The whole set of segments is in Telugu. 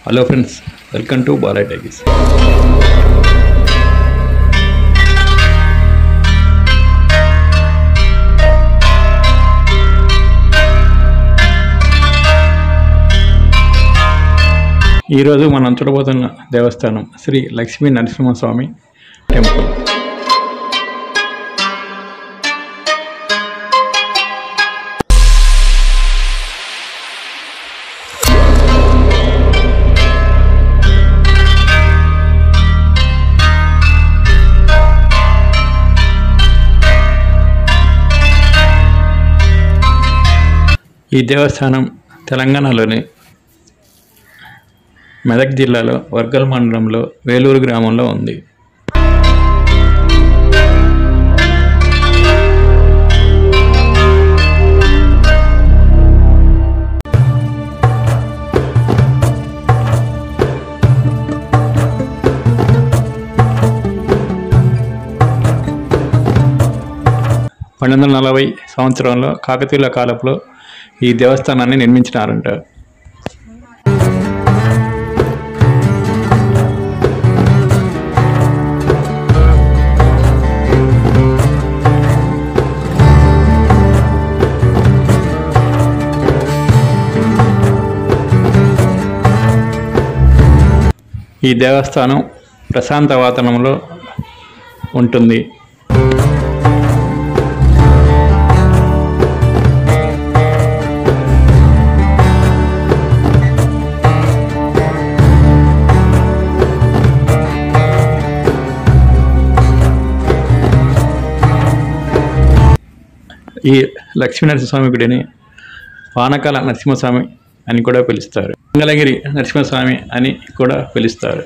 hello friends welcome to Balayya టైగీస్ ఈరోజు మనం చూడబోతున్న దేవస్థానం శ్రీ లక్ష్మీ నరసింహస్వామి టెంపుల్ ఈ దేవస్థానం తెలంగాణలోని మెదక్ జిల్లాలో వర్గల్ మండలంలో వేలూరు గ్రామంలో ఉంది పన్నెండు వందల నలభై సంవత్సరంలో కాకతీయుల కాలంలో ఈ దేవస్థానాన్ని నిర్మించినారంట ఈ దేవస్థానం ప్రశాంత వాతావరణంలో ఉంటుంది ఈ లక్ష్మీ నరసింహస్వామి గుడిని పానకాల నరసింహస్వామి అని కూడా పిలుస్తారు మంగళగిరి నరసింహస్వామి అని కూడా పిలుస్తారు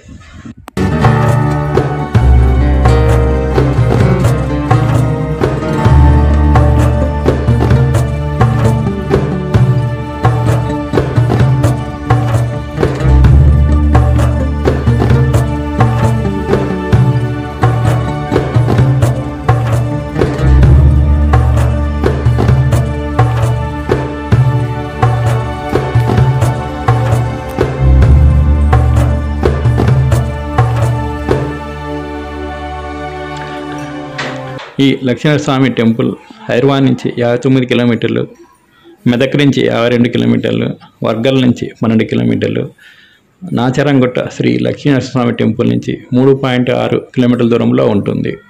ఈ లక్ష్మీనరస్వామి టెంపుల్ హైదరాబాద్ నుంచి యాభై తొమ్మిది కిలోమీటర్లు మెదక్ నుంచి యాభై రెండు కిలోమీటర్లు వర్గల్ నుంచి పన్నెండు కిలోమీటర్లు నాచారంగుట్ట శ్రీ లక్ష్మీనరసింహస్వామి టెంపుల్ నుంచి మూడు పాయింట్ ఆరు కిలోమీటర్ల దూరంలో ఉంటుంది